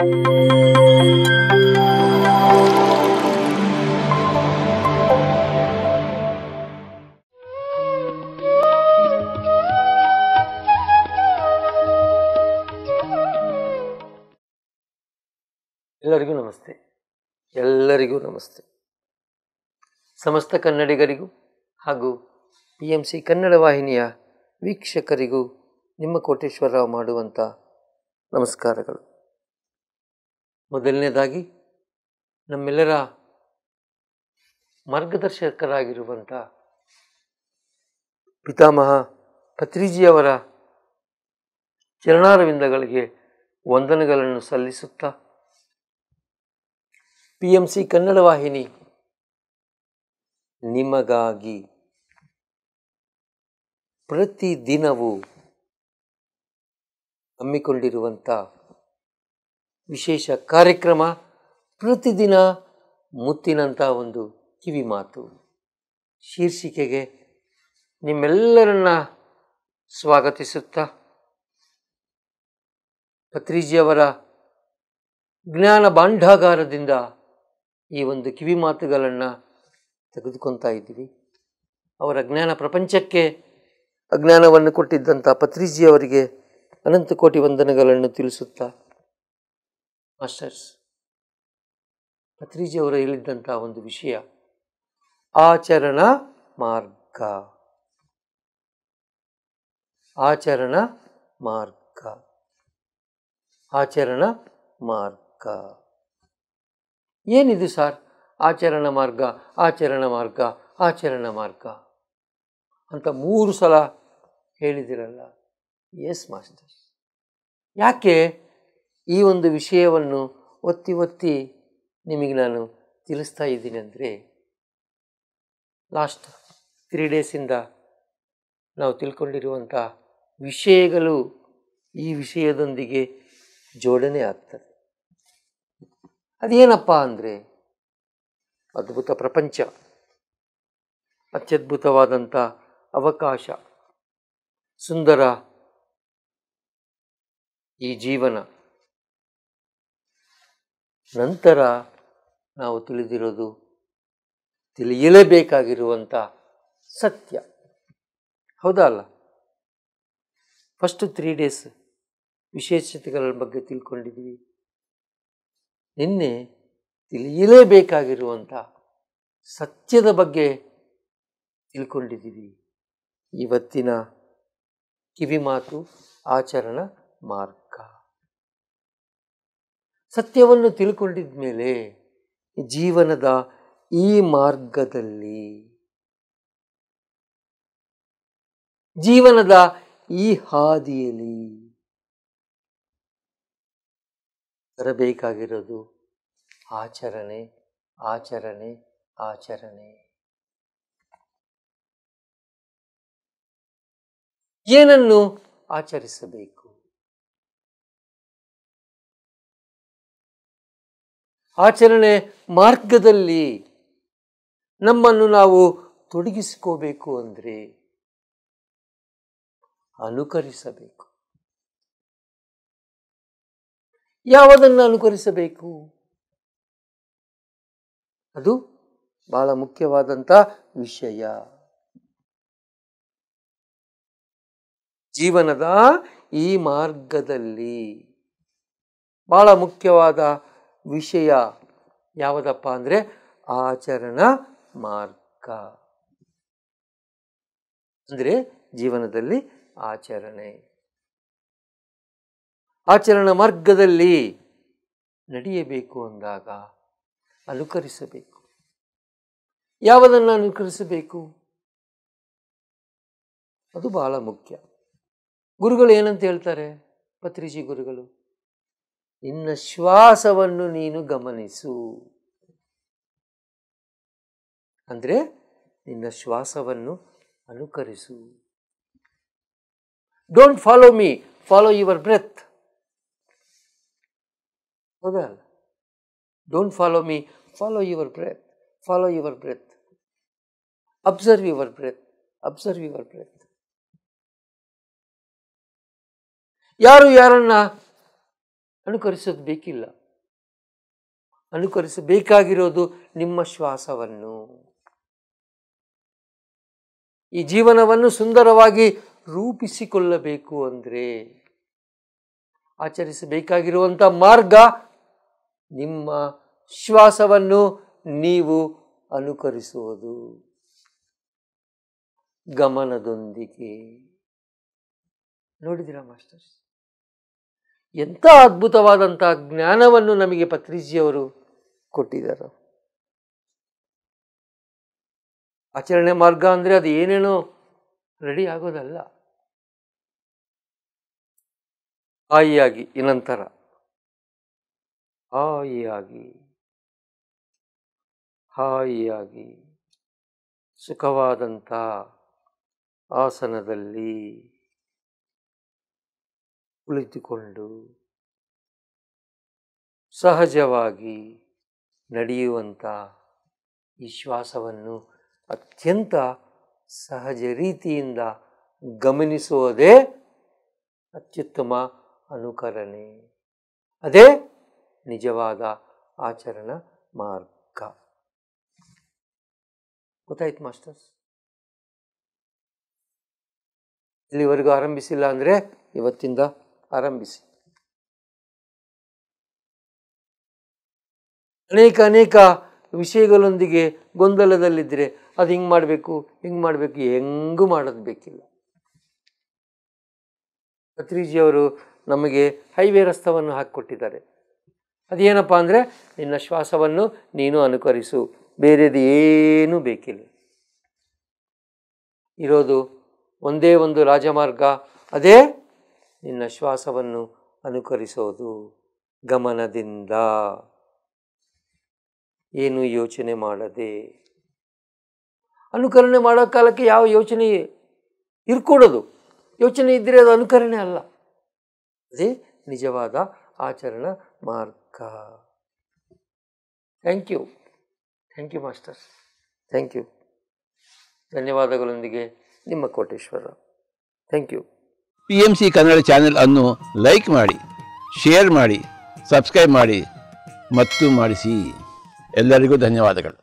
ಎಲ್ಲರಿಗೂ ನಮಸ್ತೆ ಎಲ್ಲರಿಗೂ ನಮಸ್ತೆ ಸಮಸ್ತ ಕನ್ನಡಿಗರಿಗೂ ಹಾಗೂ ಪಿ ಎಂ ಸಿ ಕನ್ನಡ ವಾಹಿನಿಯ ವೀಕ್ಷಕರಿಗೂ ನಿಮ್ಮ ಕೋಟೇಶ್ವರರಾವ್ ಮಾಡುವಂಥ ನಮಸ್ಕಾರಗಳು ಮೊದಲನೇದಾಗಿ ನಮ್ಮೆಲ್ಲರ ಮಾರ್ಗದರ್ಶಕರಾಗಿರುವಂಥ ಪಿತಾಮಹ ಪತ್ರಿಜಿಯವರ ಚರಣಾರವಿಂದಗಳಿಗೆ ವಂದನೆಗಳನ್ನು ಸಲ್ಲಿಸುತ್ತಾ ಪಿ ಎಂ ಸಿ ಕನ್ನಡ ವಾಹಿನಿ ನಿಮಗಾಗಿ ಪ್ರತಿದಿನವೂ ಹಮ್ಮಿಕೊಂಡಿರುವಂಥ ವಿಶೇಷ ಕಾರ್ಯಕ್ರಮ ಪ್ರತಿದಿನ ಮುತ್ತಿನಂಥ ಒಂದು ಕಿವಿ ಮಾತು ಶೀರ್ಷಿಕೆಗೆ ನಿಮ್ಮೆಲ್ಲರನ್ನ ಸ್ವಾಗತಿಸುತ್ತಾ ಪತ್ರಿಜಿಯವರ ಜ್ಞಾನ ಭಾಂಡಾಗಾರದಿಂದ ಈ ಒಂದು ಕಿವಿ ಮಾತುಗಳನ್ನು ತೆಗೆದುಕೊತಾ ಇದ್ದೀವಿ ಅವರ ಜ್ಞಾನ ಪ್ರಪಂಚಕ್ಕೆ ಅಜ್ಞಾನವನ್ನು ಕೊಟ್ಟಿದ್ದಂಥ ಪತ್ರಿಜಿಯವರಿಗೆ ಅನಂತ ಕೋಟಿ ವಂದನೆಗಳನ್ನು ತಿಳಿಸುತ್ತಾ ಮಾಸ್ಟರ್ಸ್ ಪತ್ರಿಜಿಯವರು ಹೇಳಿದ್ದಂಥ ಒಂದು ವಿಷಯ ಆಚರಣ ಮಾರ್ಗ ಆಚರಣ ಮಾರ್ಗ ಆಚರಣ ಮಾರ್ಗ ಏನಿದು ಸರ್ ಆಚರಣ ಮಾರ್ಗ ಆಚರಣ ಮಾರ್ಗ ಆಚರಣ ಮಾರ್ಗ ಅಂತ ಮೂರು ಸಲ ಹೇಳಿದಿರಲ್ಲ ಎಸ್ ಮಾಸ್ಟರ್ ಯಾಕೆ ಈ ಒಂದು ವಿಷಯವನ್ನು ಒತ್ತಿ ಒತ್ತಿ ನಿಮಗೆ ನಾನು ತಿಳಿಸ್ತಾ ಇದ್ದೀನಿ ಅಂದರೆ ಲಾಸ್ಟ್ ತ್ರೀ ಡೇಸಿಂದ ನಾವು ತಿಳ್ಕೊಂಡಿರುವಂಥ ವಿಷಯಗಳು ಈ ವಿಷಯದೊಂದಿಗೆ ಜೋಡಣೆ ಆಗ್ತದೆ ಅದೇನಪ್ಪ ಅಂದರೆ ಅದ್ಭುತ ಪ್ರಪಂಚ ಅತ್ಯದ್ಭುತವಾದಂಥ ಅವಕಾಶ ಸುಂದರ ಈ ಜೀವನ ನಂತರ ನಾವು ತಿಳಿದಿರೋದು ತಿಳಿಯಲೇಬೇಕಾಗಿರುವಂಥ ಸತ್ಯ ಹೌದಾ ಅಲ್ಲ ಫಸ್ಟು ತ್ರೀ ಡೇಸ್ ವಿಶೇಷತೆಗಳ ಬಗ್ಗೆ ತಿಳ್ಕೊಂಡಿದ್ವಿ ನಿನ್ನೆ ತಿಳಿಯಲೇಬೇಕಾಗಿರುವಂಥ ಸತ್ಯದ ಬಗ್ಗೆ ತಿಳ್ಕೊಂಡಿದ್ದೀವಿ ಇವತ್ತಿನ ಕಿವಿಮಾತು ಆಚರಣ ಮಾರ್ಗ ಸತ್ಯವನ್ನು ತಿಳ್ಕೊಂಡಿದ ಮೇಲೆ ಜೀವನದ ಈ ಮಾರ್ಗದಲ್ಲಿ ಜೀವನದ ಈ ಹಾದಿಯಲ್ಲಿ ತರಬೇಕಾಗಿರೋದು ಆಚರಣೆ ಆಚರಣೆ ಆಚರಣೆ ಏನನ್ನು ಆಚರಿಸಬೇಕು ಆಚರಣೆ ಮಾರ್ಗದಲ್ಲಿ ನಮ್ಮನ್ನು ನಾವು ತೊಡಗಿಸಿಕೋಬೇಕು ಅಂದರೆ ಅನುಕರಿಸಬೇಕು ಯಾವುದನ್ನು ಅನುಕರಿಸಬೇಕು ಅದು ಬಹಳ ಮುಖ್ಯವಾದಂಥ ವಿಷಯ ಜೀವನದ ಈ ಮಾರ್ಗದಲ್ಲಿ ಬಹಳ ಮುಖ್ಯವಾದ ವಿಷಯ ಯಾವುದಪ್ಪ ಅಂದರೆ ಆಚರಣ ಮಾರ್ಗ ಅಂದರೆ ಜೀವನದಲ್ಲಿ ಆಚರಣೆ ಆಚರಣ ಮಾರ್ಗದಲ್ಲಿ ನಡೆಯಬೇಕು ಅಂದಾಗ ಅನುಕರಿಸಬೇಕು ಯಾವುದನ್ನು ಅನುಕರಿಸಬೇಕು ಅದು ಬಹಳ ಮುಖ್ಯ ಗುರುಗಳು ಏನಂತ ಹೇಳ್ತಾರೆ ಪತ್ರಿಜಿ ಗುರುಗಳು ನಿನ್ನ ಶ್ವಾಸವನ್ನು ನೀನು ಗಮನಿಸು ಅಂದರೆ ನಿನ್ನ ಶ್ವಾಸವನ್ನು ಅನುಕರಿಸು don't follow me follow your breath ಹೌದಾ don't follow me follow your breath follow your breath observe your breath observe your breath ಯಾರು ಯಾರನ್ನ ಅನುಕರಿಸೋದು ಬೇಕಿಲ್ಲ ಅನುಕರಿಸಬೇಕಾಗಿರೋದು ನಿಮ್ಮ ಶ್ವಾಸವನ್ನು ಈ ಜೀವನವನ್ನು ಸುಂದರವಾಗಿ ರೂಪಿಸಿಕೊಳ್ಳಬೇಕು ಅಂದರೆ ಆಚರಿಸಬೇಕಾಗಿರುವಂಥ ಮಾರ್ಗ ನಿಮ್ಮ ಶ್ವಾಸವನ್ನು ನೀವು ಅನುಕರಿಸುವುದು ಗಮನದೊಂದಿಗೆ ನೋಡಿದಿರಾ ಮಾಸ್ಟರ್ಸ್ ಎಂಥ ಅದ್ಭುತವಾದಂಥ ಜ್ಞಾನವನ್ನು ನಮಗೆ ಪತ್ರಿಜಿಯವರು ಕೊಟ್ಟಿದ್ದಾರೆ ಆಚರಣೆ ಮಾರ್ಗ ಅಂದರೆ ಅದು ಏನೇನೋ ರೆಡಿ ಆಗೋದಲ್ಲ ಹಾಯಿಯಾಗಿ ಇನಂತರ ಹಾಯಿಯಾಗಿ ಹಾಯಿಯಾಗಿ ಸುಖವಾದಂಥ ಆಸನದಲ್ಲಿ ಕುಳಿತುಕೊಂಡು ಸಹಜವಾಗಿ ನಡೆಯುವಂಥ ಈ ಶ್ವಾಸವನ್ನು ಅತ್ಯಂತ ಸಹಜ ರೀತಿಯಿಂದ ಗಮನಿಸುವುದೇ ಅತ್ಯುತ್ತಮ ಅನುಕರಣೆ ಅದೇ ನಿಜವಾದ ಆಚರಣ ಮಾರ್ಗ ಗೊತ್ತಾಯ್ತು ಮಾಸ್ಟರ್ಸ್ ಇಲ್ಲಿವರೆಗೂ ಆರಂಭಿಸಿಲ್ಲ ಅಂದರೆ ಇವತ್ತಿಂದ ಆರಂಭಿಸಿ ಅನೇಕ ಅನೇಕ ವಿಷಯಗಳೊಂದಿಗೆ ಗೊಂದಲದಲ್ಲಿದ್ದರೆ ಅದು ಹಿಂಗೆ ಮಾಡಬೇಕು ಹಿಂಗೆ ಮಾಡಬೇಕು ಹೆಂಗೂ ಮಾಡೋದು ಬೇಕಿಲ್ಲ ಪತ್ರಿಜಿಯವರು ನಮಗೆ ಹೈವೇ ರಸ್ತವನ್ನು ಹಾಕಿಕೊಟ್ಟಿದ್ದಾರೆ ಅದೇನಪ್ಪ ಅಂದರೆ ನಿನ್ನ ಶ್ವಾಸವನ್ನು ನೀನು ಅನುಕರಿಸು ಬೇರೆದು ಏನೂ ಬೇಕಿಲ್ಲ ಇರೋದು ಒಂದೇ ಒಂದು ರಾಜಮಾರ್ಗ ಅದೇ ನಿನ್ನ ಶ್ವಾಸವನ್ನು ಅನುಕರಿಸೋದು ಗಮನದಿಂದ ಏನು ಯೋಚನೆ ಮಾಡದೆ ಅನುಕರಣೆ ಮಾಡೋ ಕಾಲಕ್ಕೆ ಯಾವ ಯೋಚನೆ ಇರ್ಕೊಡೋದು ಯೋಚನೆ ಇದ್ದರೆ ಅದು ಅನುಕರಣೆ ಅಲ್ಲ ಅದೇ ನಿಜವಾದ ಆಚರಣ ಮಾರ್ಗ thank you thank you masters thank you ಧನ್ಯವಾದಗಳೊಂದಿಗೆ ನಿಮ್ಮ Koteshwara thank you P M C Kannada channel ಅನ್ನು ಲೈಕ್ ಮಾಡಿ ಶೇರ್ ಮಾಡಿ ಸಬ್ಸ್ಕ್ರೈಬ್ ಮಾಡಿ ಮತ್ತು ಮಾಡಿಸಿ ಎಲ್ಲರಿಗೂ ಧನ್ಯವಾದಗಳು